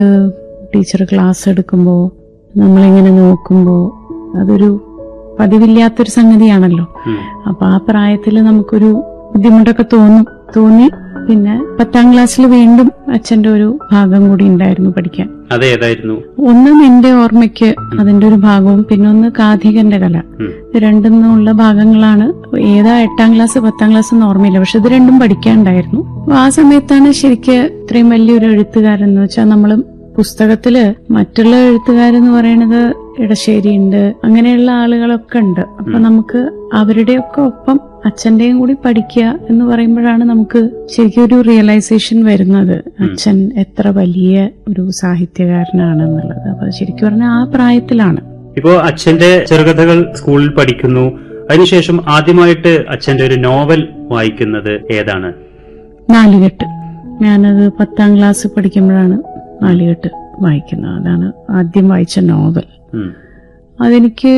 Teacher class എടുക്കുമ്പോൾ നമ്മളിങ്ങനെ നോക്കുമ്പോൾ അതൊരു പതിവില്ലാത്തൊരു സംഗതിയാണല്ലോ ഉം. അപ്പൊ ആ പ്രായത്തിൽ നമുക്കൊരു ബുദ്ധിമുട്ടൊക്കെ തോന്നും തോന്നി പിന്നെ പത്താം ക്ലാസ്സിൽ വീണ്ടും അച്ഛന്റെ ഒരു ഭാഗം കൂടി ഉണ്ടായിരുന്നു പഠിക്കാൻ അത് ഏതായിരുന്നു ഒന്ന് എന്റെ ഓർമ്മയ്ക്ക് അതിന്റെ ഒരു ഭാഗവും പിന്നെ ഒന്ന് കാഥികന്റെ കല ഉം. ഇത് രണ്ടുമുള്ള ഭാഗങ്ങളാണ് ഏതാ എട്ടാം ക്ലാസ് പത്താം ക്ലാസ് എന്ന് ഓർമ്മയില്ല പക്ഷെ ഇത് രണ്ടും പഠിക്കാനുണ്ടായിരുന്നു അപ്പൊ ആ സമയത്താണ് ശരിക്ക് ഇത്രയും വലിയൊരു എഴുത്തുകാരൻ എന്ന് വെച്ചാൽ നമ്മൾ പുസ്തകത്തില് മറ്റുള്ള എഴുത്തുകാരെന്ന് പറയുന്നത് ഇടശ്ശേരി ഉണ്ട് അങ്ങനെയുള്ള ആളുകളൊക്കെ ഉണ്ട് അപ്പൊ നമുക്ക് അവരുടെയൊക്കെ ഒപ്പം അച്ഛന്റെയും കൂടി പഠിക്കുക എന്ന് പറയുമ്പോഴാണ് നമുക്ക് ശരിക്കും ഒരു റിയലൈസേഷൻ വരുന്നത് അച്ഛൻ എത്ര വലിയ ഒരു സാഹിത്യകാരനാണെന്നുള്ളത് അപ്പൊ ശരിക്കും പറഞ്ഞാൽ ആ പ്രായത്തിലാണ് ഇപ്പോ അച്ഛന്റെ ചെറുകഥകൾ സ്കൂളിൽ പഠിക്കുന്നു അതിനുശേഷം ആദ്യമായിട്ട് അച്ഛന്റെ ഒരു നോവൽ വായിക്കുന്നത് ഏതാണ് നാലുകെട്ട് ഞാനത് പത്താം ക്ലാസ് പഠിക്കുമ്പോഴാണ് നാലുകെട്ട് വായിക്കുന്നത് അതാണ് ആദ്യം വായിച്ച നോവൽ ഉം. അതെനിക്ക്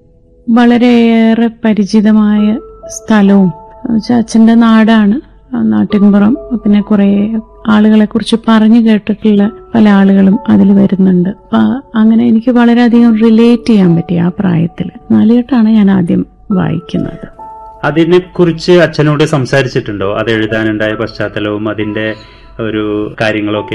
വളരെയേറെ പരിചിതമായ സ്ഥലവും എന്നുവെച്ചാൽ അച്ഛന്റെ നാടാണ് ആ നാട്ടിൻപുറം പിന്നെ കുറെ ആളുകളെ കുറിച്ച് പറഞ്ഞു കേട്ടിട്ടുള്ള പല ആളുകളും അതിൽ വരുന്നുണ്ട് അപ്പൊ അങ്ങനെ എനിക്ക് വളരെയധികം റിലേറ്റ് ചെയ്യാൻ പറ്റി ആ പ്രായത്തിൽ നാലുകെട്ടാണ് ഞാൻ ആദ്യം വായിക്കുന്നത് അതിനെ കുറിച്ച് അച്ഛനോട് സംസാരിച്ചിട്ടുണ്ടോ അത് എഴുതാനുണ്ടായ പശ്ചാത്തലവും അതിന്റെ ഒരു കാര്യങ്ങളൊക്കെ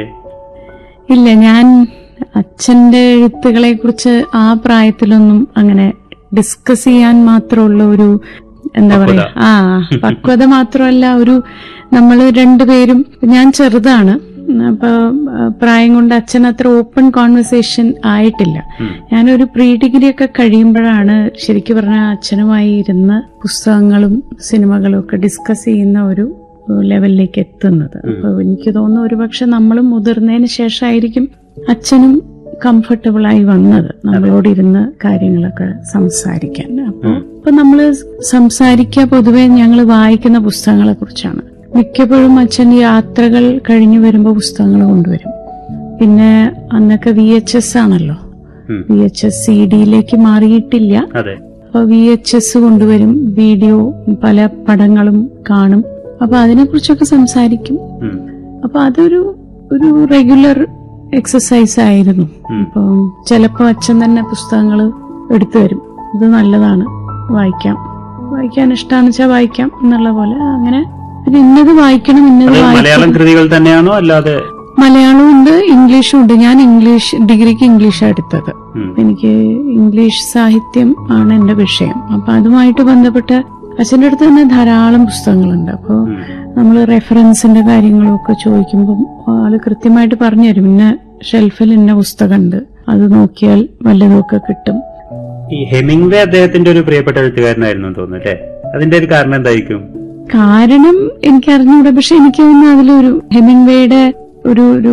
ഇല്ല ഞാൻ അച്ഛന്റെ എഴുത്തുകളെ കുറിച്ച് ആ പ്രായത്തിലൊന്നും അങ്ങനെ ഡിസ്കസ് ചെയ്യാൻ മാത്രമുള്ള ഒരു എന്താ പക്വത. പറയാ ആ പക്വത മാത്രമല്ല ഒരു നമ്മൾ രണ്ടുപേരും ഞാൻ ചെറുതാണ് അപ്പൊ ആ, പ്രായം കൊണ്ട് അച്ഛൻ അത്ര ഓപ്പൺ കോൺവെർസേഷൻ ആയിട്ടില്ല ഉം. ഞാനൊരു പ്രീ ഡിഗ്രി ഒക്കെ കഴിയുമ്പോഴാണ് ശരിക്കും പറഞ്ഞാൽ അച്ഛനുമായി ഇരുന്ന് പുസ്തകങ്ങളും സിനിമകളും ഒക്കെ ഡിസ്കസ് ചെയ്യുന്ന ഒരു ലെവലിലേക്ക് എത്തുന്നത് അപ്പൊ എനിക്ക് തോന്നുന്നു ഒരുപക്ഷെ നമ്മളും മുതിർന്നതിന് ശേഷമായിരിക്കും അച്ഛനും കംഫർട്ടബിൾ ആയി വന്നത് നമ്മളോട് ഇരുന്ന് കാര്യങ്ങളൊക്കെ സംസാരിക്കാൻ അപ്പൊ ഇപ്പൊ നമ്മള് സംസാരിക്കുക പൊതുവെ ഞങ്ങൾ വായിക്കുന്ന പുസ്തകങ്ങളെ കുറിച്ചാണ് മിക്കപ്പോഴും അച്ഛൻ യാത്രകൾ കഴിഞ്ഞു വരുമ്പോൾ പുസ്തകങ്ങൾ കൊണ്ടുവരും പിന്നെ അന്നൊക്കെ വി എച്ച് എസ് ആണല്ലോ ഉം. വി എച്ച് എസ് സി ഡിയിലേക്ക് മാറിയിട്ടില്ല അതെ അപ്പൊ വി എച്ച് എസ് കൊണ്ടുവരും വീഡിയോ പല പടങ്ങളും കാണും അപ്പൊ അതിനെക്കുറിച്ചൊക്കെ സംസാരിക്കും ഉം. അപ്പൊ അതൊരു ഒരു റെഗുലർ എക്സസൈസ് ആയിരുന്നു ഉം. അപ്പൊ ചിലപ്പോ അച്ഛൻ തന്നെ പുസ്തകങ്ങൾ എടുത്തു തരും ഇത് നല്ലതാണ് വായിക്കാം വായിക്കാൻ ഇഷ്ടമാണെന്ന് വെച്ചാൽ വായിക്കാം എന്നുള്ള പോലെ അങ്ങനെ പിന്നെ ഇന്നത് വായിക്കണം ഇന്നത് അത് വായിക്കണം മലയാളം കൃതികൾ തന്നെയാണോ അല്ലാതെ മലയാളവും ഉണ്ട് ഇംഗ്ലീഷും ഉണ്ട് ഞാൻ ഇംഗ്ലീഷ് ഡിഗ്രിക്ക് ഇംഗ്ലീഷാണ് എടുത്തത് ഉം. എനിക്ക് ഇംഗ്ലീഷ് സാഹിത്യം ആണ് എന്റെ വിഷയം അപ്പൊ അതുമായിട്ട് ബന്ധപ്പെട്ട് അച്ഛൻ്റെ അടുത്ത് തന്നെ ധാരാളം പുസ്തകങ്ങളുണ്ട് അപ്പോൾ ഉം. നമ്മൾ റെഫറൻസിന്റെ കാര്യങ്ങളും ഒക്കെ ചോദിക്കുമ്പോൾ ആള് കൃത്യമായിട്ട് പറഞ്ഞു തരും ഇന്ന ഷെൽഫിൽ ഇന്ന പുസ്തകമുണ്ട് അത് നോക്കിയാൽ വല്ലതുമൊക്കെ കിട്ടും ഈ ഹെമിംഗ്വേ അദ്ദേഹത്തിന്റെ ഒരു പ്രിയപ്പെട്ട എഴുത്തുകാരനായിരുന്നു എന്ന് തോന്നുന്നു അല്ലേ അതിന്റെ ഒരു കാരണം എന്തായിരിക്കും കാരണം എനിക്ക് അറിഞ്ഞൂടാ പക്ഷെ എനിക്ക് തോന്നുന്നു അതിലൊരു ഹെമിംഗ്വേയുടെ ഒരു ഒരു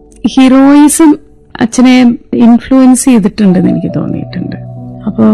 ഹീറോയിസം അച്ഛനെ ഇൻഫ്ലുവൻസ് ചെയ്തിട്ടുണ്ടെന്ന് എനിക്ക് തോന്നിയിട്ടുണ്ട് അപ്പോ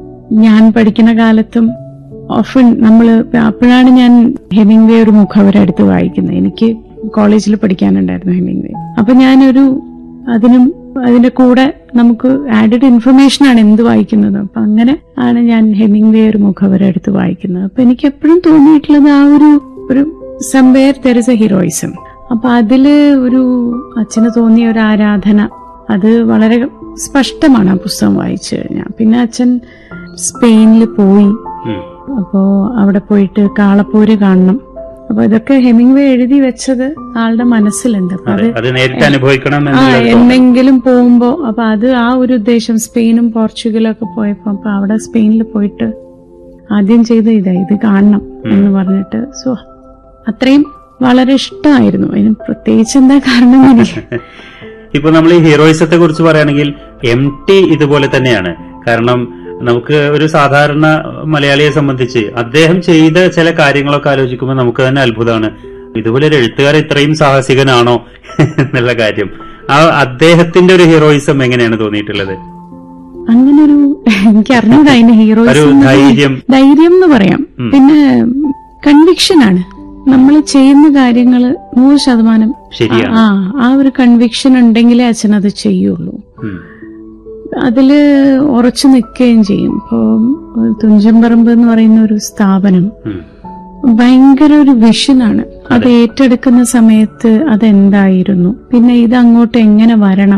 ഞാൻ പഠിക്കുന്ന കാലത്തും ഓഫൺ നമ്മൾ അപ്പോഴാണ് ഞാൻ ഹെമിംഗ്വേ ഒരു മുഖവര എടുത്ത് വായിക്കുന്നത് എനിക്ക് കോളേജിൽ പഠിക്കാനുണ്ടായിരുന്നു ഹെമിംഗ്വേ അപ്പൊ ഞാനൊരു അതിനും അതിന്റെ കൂടെ നമുക്ക് ആഡഡ് ഇൻഫർമേഷൻ ആണ് എന്ത് വായിക്കുന്നത് അപ്പൊ അങ്ങനെ ആണ് ഞാൻ ഹെമിംഗ്വേ ഒരു മുഖവര എടുത്ത് വായിക്കുന്നത് അപ്പൊ എനിക്ക് എപ്പോഴും തോന്നിയിട്ടുള്ളത് ആ ഒരു ഒരു somewhere there is a heroism അപ്പൊ അതില് ഒരു അച്ഛന് തോന്നിയ ഒരു ആരാധന അത് വളരെ സ്പഷ്ടമാണ് ആ പുസ്തകം വായിച്ചു കഴിഞ്ഞാൽ പിന്നെ അച്ഛൻ സ്പെയിനിൽ പോയി ഉം. അപ്പോ അവിടെ പോയിട്ട് കാളപ്പോര് കാണണം അപ്പൊ ഇതൊക്കെ ഹെമിംഗ്വേ എഴുതി വെച്ചത് ആളുടെ മനസ്സിലുണ്ട് അപ്പൊ അതെ അത് അത് നേരിട്ട് അനുഭവിക്കണം ആ എന്നുള്ള തോന്നൽ. എന്നെങ്കിലും പോകുമ്പോ അപ്പൊ അത് ആ ഒരു ഉദ്ദേശം സ്പെയിനും പോർച്ചുഗലും ഒക്കെ പോയപ്പോ അപ്പൊ അവിടെ സ്പെയിനിൽ പോയിട്ട് ആദ്യം ചെയ്ത ഇതാ ഇത് കാണണം എന്ന് പറഞ്ഞിട്ട് സോ അത്രയും വളരെ ഇഷ്ടമായിരുന്നു അതിന് പ്രത്യേകിച്ച് എന്താ കാരണം എനിക്ക് ഇപ്പൊ നമ്മൾ ഈ ഹീറോയിസത്തെ കുറിച്ച് പറയുകയാണെങ്കിൽ എം ടി ഇതുപോലെ തന്നെയാണ് കാരണം നമുക്ക് ഒരു സാധാരണ മലയാളിയെ സംബന്ധിച്ച് അദ്ദേഹം ചെയ്ത ചില കാര്യങ്ങളൊക്കെ ആലോചിക്കുമ്പോൾ നമുക്ക് തന്നെ അത്ഭുതമാണ് ഇതുപോലെ ഒരു എഴുത്തുകാരൻ ഇത്രയും സാഹസികനാണോ എന്നുള്ള കാര്യം ആ അദ്ദേഹത്തിന്റെ ഒരു ഹീറോയിസം എങ്ങനെയാണ് തോന്നിയിട്ടുള്ളത് അങ്ങനൊരു എനിക്ക് അറിഞ്ഞൂടാ അതിന്റെ ഒരു ഹീറോയിസം ധൈര്യം ധൈര്യം എന്ന് പറയാം പിന്നെ കൺവിക്ഷൻ ആണ് നമ്മൾ ചെയ്യുന്ന കാര്യങ്ങൾ നൂറ് ശതമാനം ശരിയാണ് ആ ആ ഒരു കൺവിക്ഷൻ ഉണ്ടെങ്കിലേ അച്ഛൻ അത് ചെയ്യുള്ളൂ ഉം. അതില് ഉറച്ചു നിൽക്കുകയും ചെയ്യും ഇപ്പോ തുഞ്ചൻപറമ്പ് എന്ന് പറയുന്ന ഒരു സ്ഥാപനം ഉം. ഭയങ്കര ഒരു വിഷനാണ് അത് ഏറ്റെടുക്കുന്ന സമയത്ത് അതെന്തായിരുന്നു പിന്നെ ഇത് അങ്ങോട്ട് എങ്ങനെ വരണം